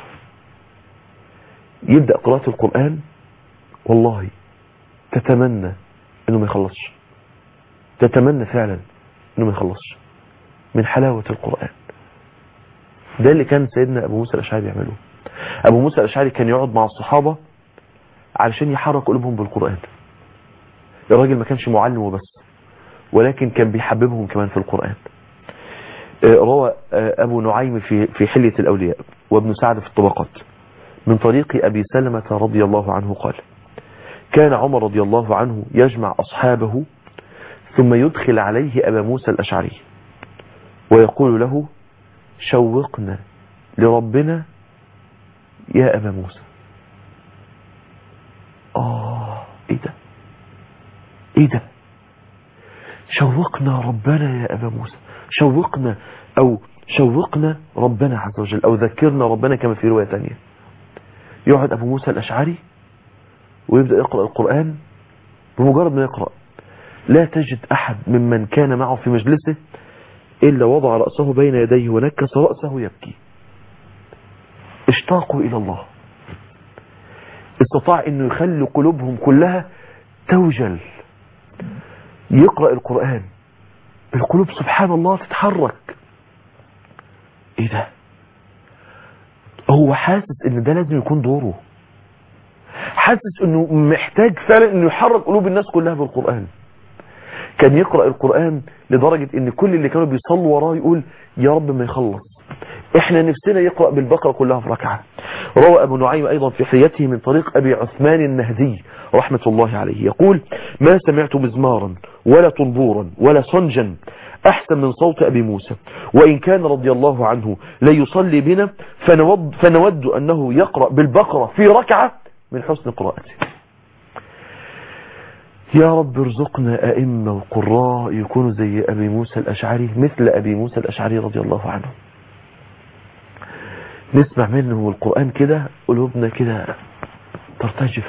Speaker 2: يبدأ قراءة القرآن والله تتمنى انه ما يخلصش تتمنى فعلا انه ما يخلصش من حلاوة القرآن ده اللي كان سيدنا ابو موسى الاشعري بيعمله ابو موسى الاشعري كان يقعد مع الصحابة علشان يحرك قلوبهم بالقرآن الراجل ما كانش معلم وبس ولكن كان بيحببهم كمان في القرآن روى ابو نعيم في في حلية الاولياء وابن سعد في الطبقات من طريق ابي سلمة رضي الله عنه قال كان عمر رضي الله عنه يجمع أصحابه ثم يدخل عليه أبا موسى الأشعري ويقول له شوقنا لربنا يا أبا موسى آه إيه ده إيه ده شوقنا ربنا يا أبا موسى شوقنا أو شوقنا ربنا عز وجل أو ذكرنا ربنا كما في رواية تانية يقعد أبو موسى الأشعري ويبدأ يقرأ القرآن بمجرد ما يقرأ لا تجد أحد ممن كان معه في مجلسه إلا وضع رأسه بين يديه ونكس رأسه يبكي اشتاقوا إلى الله استطاع أنه يخلي قلوبهم كلها توجل يقرأ القرآن القلوب سبحان الله تتحرك ايه ده هو حاسس ان ده لازم يكون دوره حاسس انه محتاج فعلا انه يحرك قلوب الناس كلها بالقرآن كان يقرأ القرآن لدرجة ان كل اللي كانوا بيصلوا وراه يقول يا رب ما يخلص احنا نفسنا يقرأ بالبقرة كلها في ركعة روى ابو نعيم ايضا في حياته من طريق ابي عثمان النهدي رحمة الله عليه يقول ما سمعت مزمارا ولا طنبورا ولا صنجا احسن من صوت ابي موسى وان كان رضي الله عنه لا يصلي بنا فنود, فنود انه يقرأ بالبقرة في ركعة من حسن قراءته يا رب ارزقنا أئمة وقراء يكونوا زي أبي موسى الأشعري مثل أبي موسى الأشعري رضي الله عنه نسمع منه القرآن كده قلوبنا كده ترتجف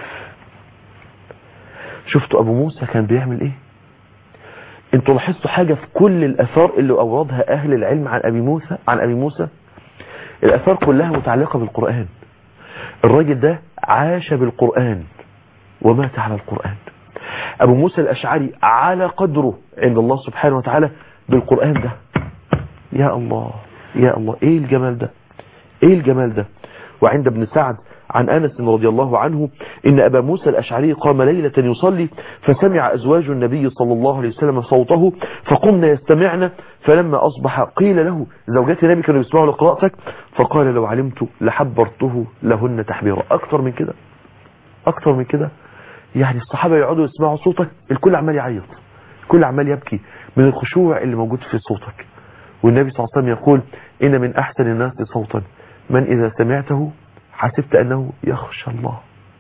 Speaker 2: شفتوا أبو موسى كان بيعمل إيه انتوا لاحظتوا حاجة في كل الأثار اللي أوردها أهل العلم عن أبي موسى عن أبي موسى الأثار كلها متعلقة بالقرآن الراجل ده عاش بالقرآن ومات على القرآن أبو موسى الأشعري على قدره عند الله سبحانه وتعالى بالقرآن ده يا الله يا الله إيه الجمال ده إيه الجمال ده وعند ابن سعد عن أنس رضي الله عنه إن أبا موسى الأشعري قام ليلة يصلي فسمع أزواج النبي صلى الله عليه وسلم صوته فقمنا يستمعنا فلما أصبح قيل له زوجات النبي كانوا يسمعوا لقراءتك فقال لو علمت لحبرته لهن تحبيرا أكتر من كده أكتر من كده يعني الصحابة يقعدوا يسمعوا صوتك الكل عمال يعيط الكل عمال يبكي من الخشوع اللي موجود في صوتك والنبي صلى الله عليه وسلم يقول إن من أحسن الناس صوتا من إذا سمعته حسبت أنه يخشى الله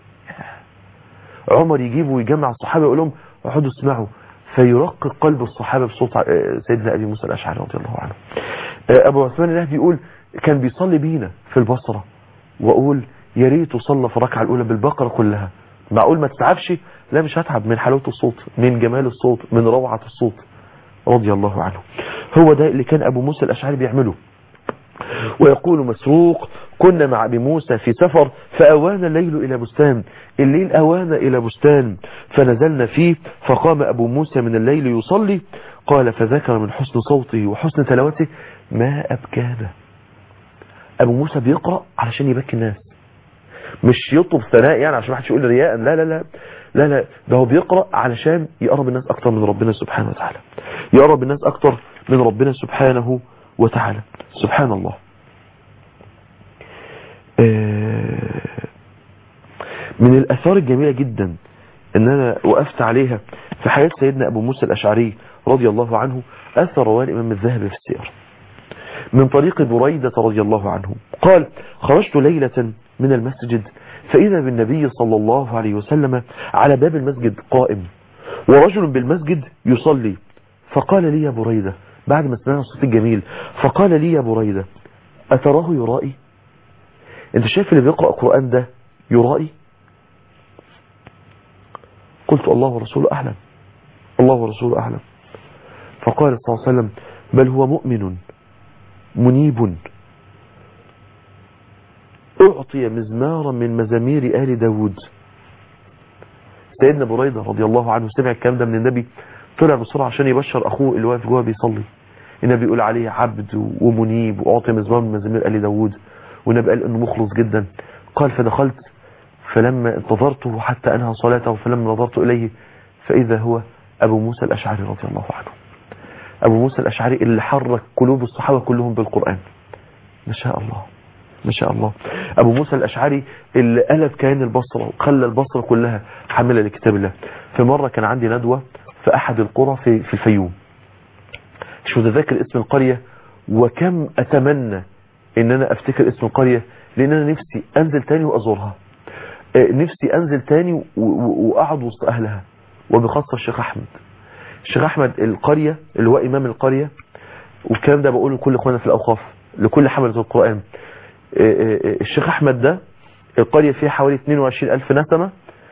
Speaker 2: عمر يجيب ويجمع الصحابة يقول لهم اقعدوا اسمعوا فيرقق قلب الصحابة بصوت سيدنا أبي موسى الأشعري رضي الله عنه أبو عثمان النهدي يقول كان بيصلي بينا في البصرة وأقول يا ريت صلى في الركعة الأولى بالبقرة كلها معقول ما تتعبش لا مش هتعب من حلاوة الصوت من جمال الصوت من روعة الصوت رضي الله عنه هو ده اللي كان أبو موسى الأشعري بيعمله ويقول مسروق كنا مع أبي موسى في سفر فأوانا الليل إلى بستان الليل أوانا إلى بستان فنزلنا فيه فقام أبو موسى من الليل يصلي قال فذكر من حسن صوته وحسن تلاوته ما أبكانا أبو موسى بيقرأ علشان يبكي الناس مش يطلب ثناء يعني عشان ما حدش يقول رياء لا لا لا لا لا ده هو بيقرأ علشان يقرب الناس أكتر من ربنا سبحانه وتعالى يقرب الناس أكتر من ربنا سبحانه وتعالى سبحان الله من الأثار الجميلة جدا ان انا وقفت عليها في حياة سيدنا ابو موسى الاشعري رضي الله عنه اثر رواه الامام الذهبي في السير من طريق بريدة رضي الله عنه قال خرجت ليلة من المسجد فإذا بالنبي صلى الله عليه وسلم على باب المسجد قائم ورجل بالمسجد يصلي فقال لي يا بريدة بعد ما سمعنا الصوت الجميل فقال لي يا بريدة أتراه يرائي انت شايف اللي بيقرأ القرآن ده يرائي قلت الله ورسوله أعلم الله ورسوله أعلم فقال صلى الله عليه وسلم بل هو مؤمن منيب أعطي مزمارا من مزامير آل داود سيدنا بريدة رضي الله عنه سمع الكلام ده من النبي طلع بسرعة عشان يبشر أخوه اللي واقف جوه بيصلي النبي يقول عليه عبد ومنيب وأعطي مزمار من مزامير آل داود والنبي قال إنه مخلص جدا قال فدخلت فلما انتظرته حتى أنهى صلاته فلما نظرت إليه فإذا هو أبو موسى الأشعري رضي الله عنه أبو موسى الأشعري اللي حرك قلوب الصحابة كلهم بالقرآن ما شاء الله ما شاء الله أبو موسى الأشعري اللي قلب كيان البصرة وخلى البصرة كلها حاملة لكتاب الله في مرة كان عندي ندوة في أحد القرى في, في الفيوم مش متذكر اسم القرية وكم أتمنى إن أنا أفتكر اسم القرية لأن أنا نفسي أنزل تاني وأزورها نفسي أنزل تاني وأقعد وسط أهلها وبخاصة الشيخ أحمد الشيخ أحمد القرية اللي هو إمام القرية والكلام ده بقوله لكل إخوانا في الأوقاف لكل حملة القرآن الشيخ أحمد ده القرية فيها حوالي 22 ألف نسمة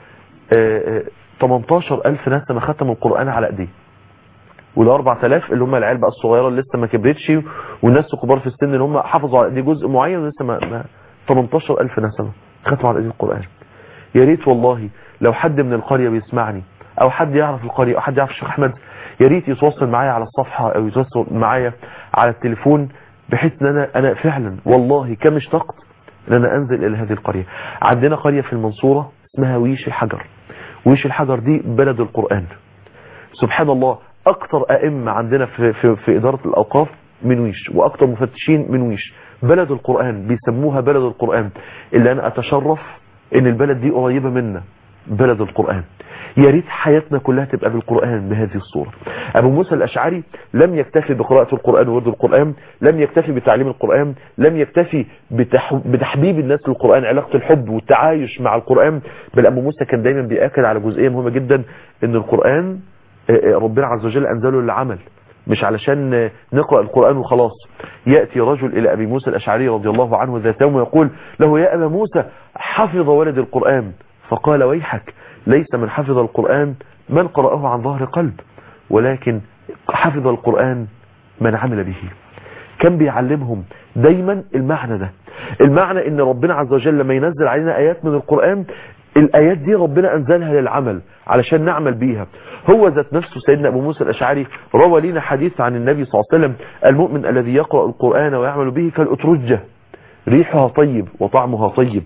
Speaker 2: 18 ألف نسمة ختموا القرآن على أيديه وال 4000 اللي هم العيال بقى الصغيرة اللي لسه ما كبرتش والناس الكبار في السن اللي هم حافظوا على ايديه جزء معين ولسه ما, ما 18 ألف نسمة ختموا على ايديه القرآن يا ريت والله لو حد من القرية بيسمعني او حد يعرف القرية او حد يعرف الشيخ احمد يا ريت يتواصل معايا على الصفحة او يتواصل معايا على التليفون بحيث ان انا انا فعلا والله كم اشتقت ان انا انزل الى هذه القرية عندنا قرية في المنصورة اسمها ويش الحجر ويش الحجر دي بلد القرآن سبحان الله اكتر ائمة عندنا في, في, في ادارة الاوقاف من ويش واكتر مفتشين من ويش بلد القرآن بيسموها بلد القرآن اللي انا اتشرف ان البلد دي قريبة منا بلد القرآن يا ريت حياتنا كلها تبقى بالقرآن بهذه الصورة أبو موسى الأشعري لم يكتفي بقراءة القرآن وورد القرآن لم يكتفي بتعليم القرآن لم يكتفي بتح... بتحبيب الناس للقرآن علاقة الحب والتعايش مع القرآن بل أبو موسى كان دايما بيأكد على جزئية مهمة جدا أن القرآن ربنا عز وجل أنزله للعمل مش علشان نقرأ القرآن وخلاص يأتي رجل إلى أبي موسى الأشعري رضي الله عنه ذات يوم ويقول له يا أبا موسى حفظ ولد القرآن فقال ويحك ليس من حفظ القرآن من قرأه عن ظهر قلب ولكن حفظ القرآن من عمل به كان بيعلمهم دايما المعنى ده المعنى ان ربنا عز وجل لما ينزل علينا آيات من القرآن الآيات دي ربنا أنزلها للعمل علشان نعمل بيها هو ذات نفسه سيدنا أبو موسى الأشعري روى لنا حديث عن النبي صلى الله عليه وسلم المؤمن الذي يقرأ القرآن ويعمل به كالأترجة ريحها طيب وطعمها طيب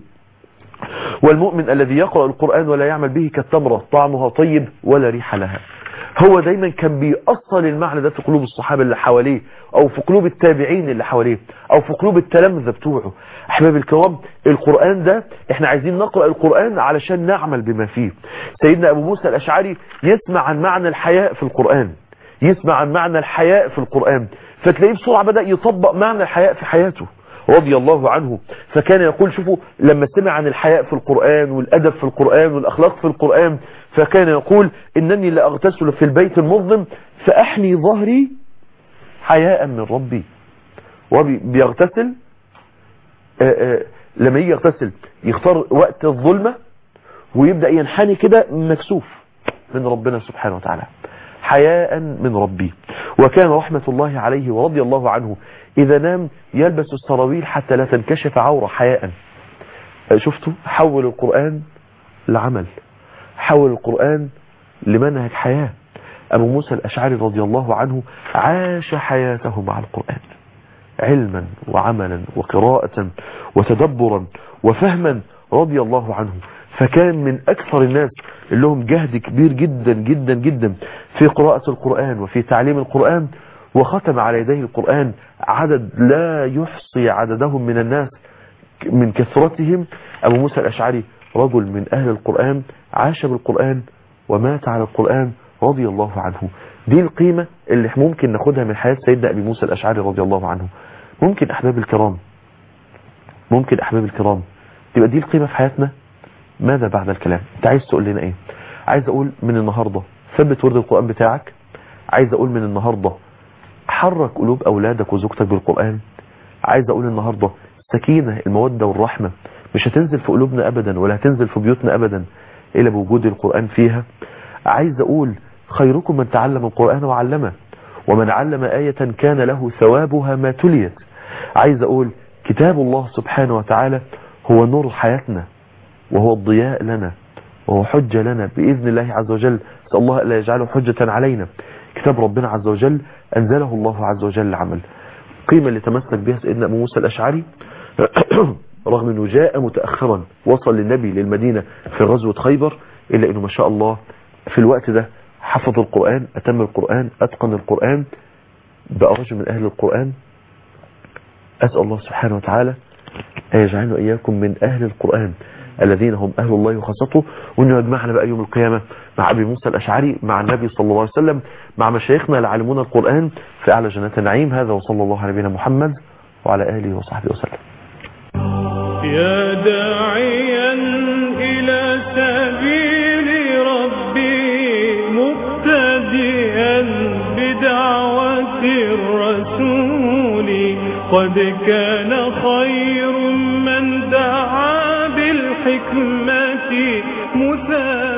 Speaker 2: والمؤمن الذي يقرأ القرآن ولا يعمل به كالتمرة طعمها طيب ولا ريح لها هو دايما كان بيأصل المعنى ده في قلوب الصحابة اللي حواليه او في قلوب التابعين اللي حواليه او في قلوب التلامذة بتوعه احباب الكرام القرآن ده احنا عايزين نقرأ القرآن علشان نعمل بما فيه سيدنا ابو موسى الاشعري يسمع عن معنى الحياء في القرآن يسمع عن معنى الحياء في القرآن فتلاقيه بسرعة بدأ يطبق معنى الحياء في حياته رضي الله عنه فكان يقول شوفوا لما سمع عن الحياء في القرآن والأدب في القرآن والأخلاق في القرآن فكان يقول إنني لأغتسل في البيت المظلم فأحني ظهري حياء من ربي وبيغتسل لما يجي يغتسل يختار وقت الظلمة ويبدأ ينحني كده مكسوف من ربنا سبحانه وتعالى حياء من ربي وكان رحمة الله عليه ورضي الله عنه إذا نام يلبس السراويل حتى لا تنكشف عورة حياء شفتوا حول القرآن لعمل حول القرآن لمنهج حياة أبو موسى الأشعري رضي الله عنه عاش حياته مع القرآن علما وعملا وقراءة وتدبرا وفهما رضي الله عنه فكان من أكثر الناس اللي لهم جهد كبير جدا جدا جدا في قراءة القرآن وفي تعليم القرآن وختم على يديه القرآن عدد لا يحصي عددهم من الناس من كثرتهم أبو موسى الأشعري رجل من أهل القرآن عاش بالقرآن ومات على القرآن رضي الله عنه دي القيمة اللي ممكن ناخدها من حياة سيدنا أبي موسى الأشعري رضي الله عنه ممكن أحباب الكرام ممكن أحباب الكرام تبقى دي القيمة في حياتنا ماذا بعد الكلام انت عايز تقول لنا ايه عايز اقول من النهاردة ثبت ورد القرآن بتاعك عايز اقول من النهاردة حرك قلوب اولادك وزوجتك بالقرآن عايز اقول النهاردة السكينة المودة والرحمة مش هتنزل في قلوبنا ابدا ولا هتنزل في بيوتنا ابدا الا بوجود القرآن فيها عايز اقول خيركم من تعلم القرآن وعلمه ومن علم آية كان له ثوابها ما تليت عايز اقول كتاب الله سبحانه وتعالى هو نور حياتنا وهو الضياء لنا وهو حجة لنا بإذن الله عز وجل نسأل الله لا يجعله حجة علينا كتاب ربنا عز وجل أنزله الله عز وجل العمل قيمة اللي تمسك بها سيدنا أبو موسى الأشعري رغم أنه جاء متأخرا وصل للنبي للمدينة في غزوة خيبر إلا أنه ما شاء الله في الوقت ده حفظ القرآن أتم القرآن أتقن القرآن بقى رجل من أهل القرآن أسأل الله سبحانه وتعالى أن يجعلنا إياكم من أهل القرآن الذين هم أهل الله وخاصته وأنه يجمعنا بقى يوم القيامة مع أبي موسى الأشعري مع النبي صلى الله عليه وسلم مع مشايخنا اللي علمونا القرآن في أعلى جنات النعيم هذا وصلى الله على نبينا محمد وعلى آله وصحبه وسلم
Speaker 1: يا داعيا إلى سبيل ربي مقتديا بدعوة الرسول قد كان خير من دعا بالحكمة مثال